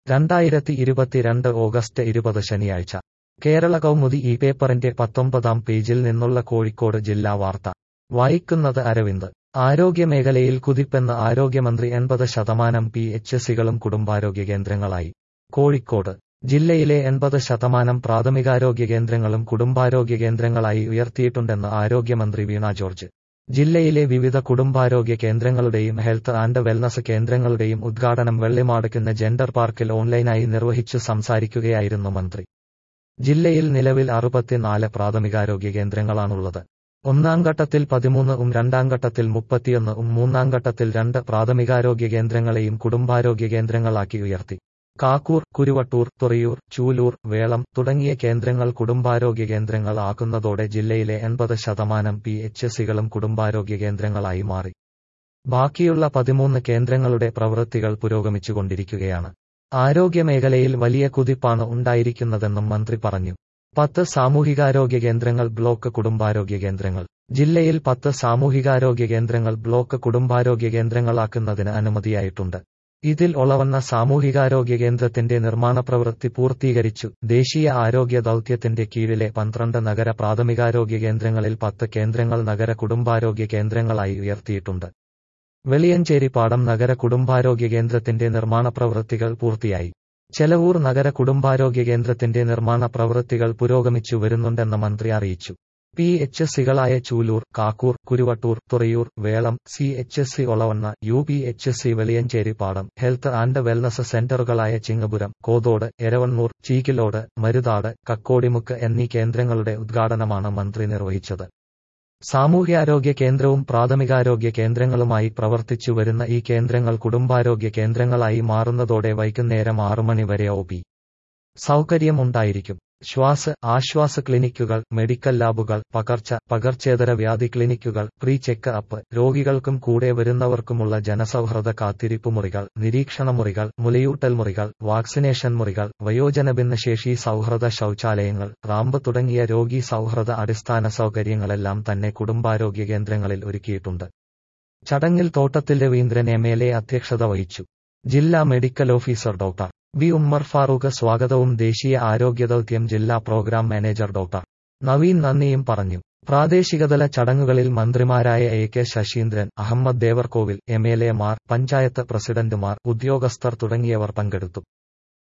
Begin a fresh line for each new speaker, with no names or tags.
രണ്ടായിരത്തി ഇരുപത്തിരണ്ട് ഓഗസ്റ്റ് ഇരുപത് ശനിയാഴ്ച കേരള കൗമുദി ഈ പേപ്പറിന്റെ പത്തൊമ്പതാം പേജിൽ നിന്നുള്ള കോഴിക്കോട് ജില്ലാ വാർത്ത വായിക്കുന്നത് അരവിന്ദ് ആരോഗ്യമേഖലയിൽ കുതിപ്പെന്ന് ആരോഗ്യമന്ത്രി എൺപത് ശതമാനം പി എച്ച് സികളും കുടുംബാരോഗ്യ കേന്ദ്രങ്ങളായി കോഴിക്കോട് ജില്ലയിലെ എൺപത് ശതമാനം പ്രാഥമികാരോഗ്യ കേന്ദ്രങ്ങളും കുടുംബാരോഗ്യ കേന്ദ്രങ്ങളായി ഉയർത്തിയിട്ടുണ്ടെന്ന് ആരോഗ്യമന്ത്രി വീണ ജോർജ് ജില്ലയിലെ വിവിധ കുടുംബാരോഗ്യ കേന്ദ്രങ്ങളുടെയും ഹെൽത്ത് ആൻഡ് വെൽനസ് കേന്ദ്രങ്ങളുടെയും ഉദ്ഘാടനം വെള്ളിമാടക്കുന്ന ജെൻഡർ പാർക്കിൽ ഓൺലൈനായി നിർവഹിച്ചു സംസാരിക്കുകയായിരുന്നു മന്ത്രി ജില്ലയിൽ നിലവിൽ അറുപത്തിനാല് പ്രാഥമികാരോഗ്യ കേന്ദ്രങ്ങളാണുള്ളത് ഒന്നാം ഘട്ടത്തിൽ പതിമൂന്ന് ഉം രണ്ടാം ഘട്ടത്തിൽ മുപ്പത്തിയൊന്ന് ഉം മൂന്നാം ഘട്ടത്തിൽ രണ്ട് പ്രാഥമികാരോഗ്യ കേന്ദ്രങ്ങളെയും കുടുംബാരോഗ്യ കേന്ദ്രങ്ങളാക്കി ഉയർത്തി കാക്കൂർ കുരുവട്ടൂർ തുറയൂർ ചൂലൂർ വേളം തുടങ്ങിയ കേന്ദ്രങ്ങൾ കുടുംബാരോഗ്യ കേന്ദ്രങ്ങൾ ആക്കുന്നതോടെ ജില്ലയിലെ എൺപത് ശതമാനം പി എച്ച് സികളും കുടുംബാരോഗ്യ കേന്ദ്രങ്ങളായി മാറി ബാക്കിയുള്ള പതിമൂന്ന് കേന്ദ്രങ്ങളുടെ പ്രവൃത്തികൾ പുരോഗമിച്ചുകൊണ്ടിരിക്കുകയാണ് ആരോഗ്യമേഖലയിൽ വലിയ കുതിപ്പാണ് ഉണ്ടായിരിക്കുന്നതെന്നും മന്ത്രി പറഞ്ഞു പത്ത് സാമൂഹികാരോഗ്യ കേന്ദ്രങ്ങൾ ബ്ലോക്ക് കുടുംബാരോഗ്യ കേന്ദ്രങ്ങൾ ജില്ലയിൽ പത്ത് സാമൂഹികാരോഗ്യ കേന്ദ്രങ്ങൾ ബ്ലോക്ക് കുടുംബാരോഗ്യ കേന്ദ്രങ്ങളാക്കുന്നതിന് അനുമതിയായിട്ടുണ്ട് ഇതിൽ ഒളവണ്ണ സാമൂഹികാരോഗ്യ കേന്ദ്രത്തിന്റെ നിർമ്മാണ പ്രവൃത്തി പൂർത്തീകരിച്ചു ദേശീയ ആരോഗ്യ ദൌത്യത്തിന്റെ കീഴിലെ പന്ത്രണ്ട് നഗര പ്രാഥമികാരോഗ്യ കേന്ദ്രങ്ങളിൽ പത്ത് കേന്ദ്രങ്ങൾ നഗര കുടുംബാരോഗ്യ കേന്ദ്രങ്ങളായി ഉയർത്തിയിട്ടുണ്ട് വെളിയഞ്ചേരി പാടം നഗര കുടുംബാരോഗ്യ കേന്ദ്രത്തിന്റെ നിർമ്മാണ പ്രവൃത്തികൾ പൂർത്തിയായി ചെലവൂർ നഗര കുടുംബാരോഗ്യ കേന്ദ്രത്തിന്റെ നിർമ്മാണ പ്രവൃത്തികൾ പുരോഗമിച്ചു വരുന്നുണ്ടെന്ന് മന്ത്രി അറിയിച്ചു പി എച്ച് സികളായ Chulur Kakkur Kuruvattur Thurayur Velam C H C Olavanna U P H C Veliyancheri പാടം ഹെൽത്ത് ആൻഡ് വെൽനസ് സെന്ററുകളായ ചിങ്ങപുരം കോതോട് എരവണ്ണൂർ ചീക്കിലോട് മരുതാട് കക്കോടിമുക്ക് എന്നീ കേന്ദ്രങ്ങളുടെ ഉദ്ഘാടനമാണ് മന്ത്രി നിർവഹിച്ചത് സാമൂഹ്യാരോഗ്യ കേന്ദ്രവും പ്രാഥമികാരോഗ്യ കേന്ദ്രങ്ങളുമായി പ്രവർത്തിച്ചു വരുന്ന ഈ കേന്ദ്രങ്ങൾ കുടുംബാരോഗ്യ കേന്ദ്രങ്ങളായി മാറുന്നതോടെ വൈകുന്നേരം ആറുമണി വരെ ഒ പി സൗകര്യം ഉണ്ടായിരിക്കും ശ്വാസ ആശ്വാസ ക്ലിനിക്കുകൾ മെഡിക്കൽ ലാബുകൾ പകർച്ച പകർച്ചേതര വ്യാധി ക്ലിനിക്കുകൾ പ്രീ ചെക്ക് അപ്പ് രോഗികൾക്കും കൂടെ വരുന്നവർക്കുമുള്ള ജനസൗഹൃദ കാത്തിരിപ്പ് മുറികൾ നിരീക്ഷണ മുറികൾ മുലയൂട്ടൽ മുറികൾ വാക്സിനേഷൻ മുറികൾ വയോജന ഭിന്നശേഷി സൗഹൃദ ശൌചാലയങ്ങൾ റാമ്പ് തുടങ്ങിയ രോഗി സൗഹൃദ അടിസ്ഥാന സൗകര്യങ്ങളെല്ലാം തന്നെ കുടുംബാരോഗ്യ കേന്ദ്രങ്ങളിൽ ഒരുക്കിയിട്ടുണ്ട് ചടങ്ങിൽ തോട്ടത്തിൽ രവീന്ദ്രൻ എം എൽ എ അധ്യക്ഷത വഹിച്ചു ജില്ലാ medical officer doctor V Ummer Farooq സ്വാഗതവും ദേശീയ ആരോഗ്യ ദൌത്യം ജില്ലാ പ്രോഗ്രാം മാനേജർ ഡോക്ടർ നവീൻ നന്ദിയും പറഞ്ഞു പ്രാദേശികതല ചടങ്ങുകളിൽ മന്ത്രിമാരായ A K Saseendran Ahammed Devarkovil M L എമാർ പഞ്ചായത്ത് പ്രസിഡന്റുമാർ ഉദ്യോഗസ്ഥർ തുടങ്ങിയവർ പങ്കെടുത്തു